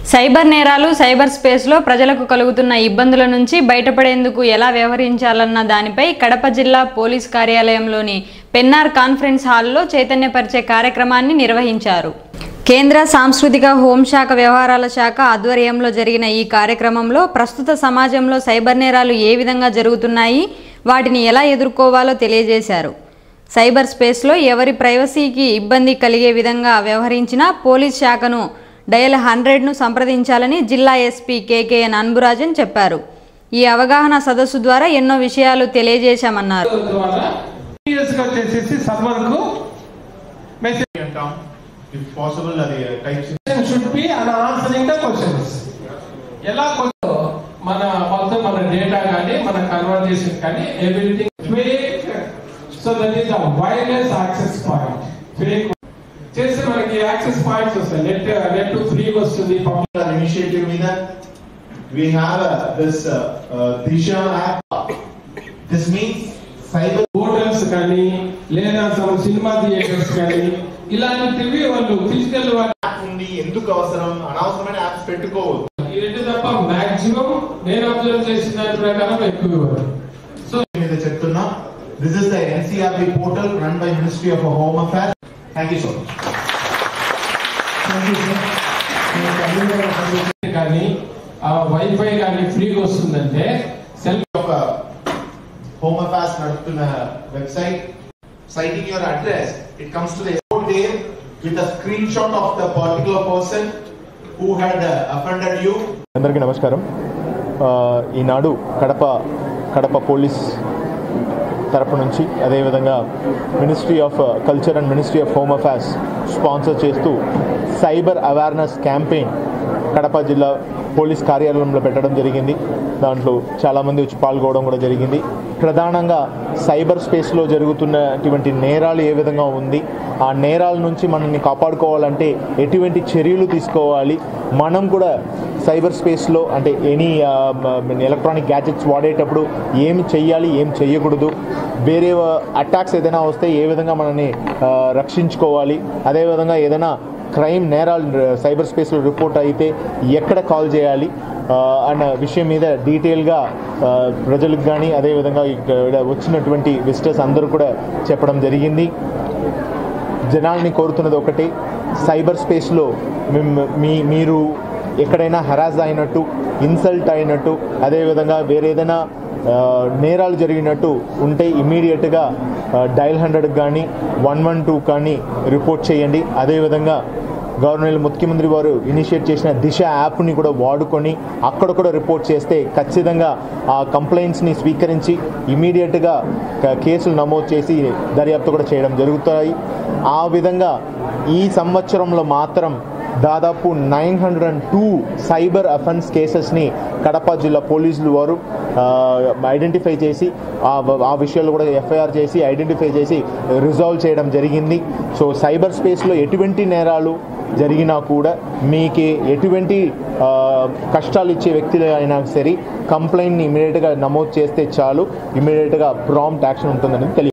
Cyber నేరాలు cyber స్పేస్లో ప్రజలకు కలుగుతున్న ఇబ్బందుల నుంచి బయటపడేందుకు ఎలా వ్యవహరించాలన్న దానిపై కడప జిల్లా పోలీస్ కార్యాలయంలోని పెన్నార్ కాన్ఫరెన్స్ హాల్లో చైతన్యపరిచే కార్యక్రమాన్ని నిర్వహించారు కేంద్ర సాంస్కృతిక హోంశాఖ వ్యవహారాల శాఖ ఆధ్వర్యంలో జరిగిన ఈ కార్యక్రమంలో ప్రస్తుత సమాజంలో సైబర్ నేరాలు ఏ విధంగా జరుగుతున్నాయి వాటిని ఎలా ఎదుర్కోవాలో తెలియజేశారు సైబర్ స్పేస్లో ఎవరి ప్రైవసీకి ఇబ్బంది కలిగే విధంగా వ్యవహరించినా పోలీస్ శాఖను డయల్ హండ్రెడ్ను సంప్రదించాలని జిల్లా ఎస్పీ కేకేఎన్ అన్బురాజన్ చెప్పారు ఈ అవగాహన సదస్సు ద్వారా ఎన్నో విషయాలు తెలియజేశామన్నారు ద్వారా సీరియస్ గా చేసేసి సర్వర్ కు మెసేజ్ అంటాం ఇఫ్ పాసిబుల్ అది types should be and answering the questions ఎలా question- మన మొత్తం మన డేటా కానీ మన కన్వర్జేషన్ కానీ everything fake so that is the wireless access point fake చేస్తే మనకి యాక్సెస్ పాయింట్స్ వస్తాయి నెట్ నెట్ ఫ్రీ వస్తుంది పబ్లిక్ ఇనిషియేటివ్ మీద we have uh, this uh, uh, Disha app. This means cyber hotels కానీ లేదా some సినిమా థియేటర్స్ కానీ ఇలాంటివి వాళ్ళు ఫిజికల్ app ఉంది ఎందుకు అవసరం అనవసరమైన యాప్స్ పెట్టుకోవద్దు ఈ రెండు తప్ప మాక్సిమం నేను అబ్జర్వ్ చేసిన దాని ప్రకారం ఎక్కువ ఇవ్వరు సో మీద చెప్తున్నా this is the NCRB portal run by ministry of home affairs thank you so much కానీ ఆ వైఫై కానీ ఫ్రీగా వస్తుందంటే సెల్ ఒక హోమ్ అఫైర్స్ నడుపుతున్న website citing your address it comes to the airport there with a screenshot of the particular person who had uh, offended you అందరికీ నమస్కారం ఆ, ఈనాడు కడప కడప పోలీస్ తరపు నుంచి అదేవిధంగా ministry of culture and ministry of home affairs sponsor చేస్తూ cyber awareness campaign Kadapa జిల్లా police కార్యాలయంలో పెట్టడం జరిగింది దాంట్లో చాలామంది వచ్చి పాల్గొనడం కూడా జరిగింది ప్రధానంగా సైబర్ స్పేస్లో జరుగుతున్నటువంటి నేరాలు ఏ విధంగా ఉంది ఆ నేరాల నుంచి మనల్ని కాపాడుకోవాలంటే ఎటువంటి చర్యలు తీసుకోవాలి మనం కూడా సైబర్ స్పేస్లో అంటే ఎనీ ఎలక్ట్రానిక్ గ్యాజెట్స్ వాడేటప్పుడు ఏం చెయ్యాలి ఏం చెయ్యకూడదు వేరే అటాక్స్ ఏదైనా వస్తే ఏ విధంగా మనల్ని ఆ, రక్షించుకోవాలి అదేవిధంగా ఏదైనా క్రైమ్ నేరాలు సైబర్ స్పేస్లో రిపోర్ట్ అయితే ఎక్కడ కాల్ చేయాలి ఆ, అన్న విషయం మీద డీటెయిల్గా ఆ, ప్రజలకు కానీ అదేవిధంగా ఇక్కడ వచ్చినటువంటి విజిటర్స్ అందరూ కూడా చెప్పడం జరిగింది జనాల్ని కోరుతున్నది ఒకటి సైబర్ స్పేస్లో మిమ్- మీ మీరు ఎక్కడైనా హరాస్ అయినట్టు ఇన్సల్ట్ అయినట్టు అదేవిధంగా వేరే ఏదైనా ఆ, నేరాలు జరిగినట్టు ఉంటే ఇమీడియట్గా డైల్ హండ్రెడ్ కానీ వన్ వన్ టూ కానీ రిపోర్ట్ చేయండి అదేవిధంగా గవర్నర్ ముఖ్యమంత్రి వారు ఇనిషియేట్ చేసిన దిశ యాప్ని కూడా వాడుకొని అక్కడ కూడా రిపోర్ట్ చేస్తే ఖచ్చితంగా ఆ కంప్లైంట్స్ని స్వీకరించి ఇమీడియట్గా క- కేసులు నమోదు చేసి దర్యాప్తు కూడా చేయడం జరుగుతాయి ఆ విధంగా ఈ సంవత్సరంలో మాత్రం దాదాపు nine hundred and two cyber offence కేసెస్ని కడప జిల్లా పోలీసులు వారు ఐడెంటిఫై చేసి ఆ ఆ విషయాలు కూడా ఎఫ్ఐఆర్ చేసి ఐడెంటిఫై చేసి రిజాల్వ్ చేయడం జరిగింది సో సైబర్ స్పేస్లో ఎటువంటి నేరాలు జరిగినా కూడా మీకు ఎటువంటి ఆ, కష్టాలు ఇచ్చే వ్యక్తులు అయినా సరే కంప్లైంట్ని ఇమీడియట్గా నమోదు చేస్తే చాలు ఇమీడియట్గా ప్రాంప్ట్ యాక్షన్ ఉంటుందని తెలియ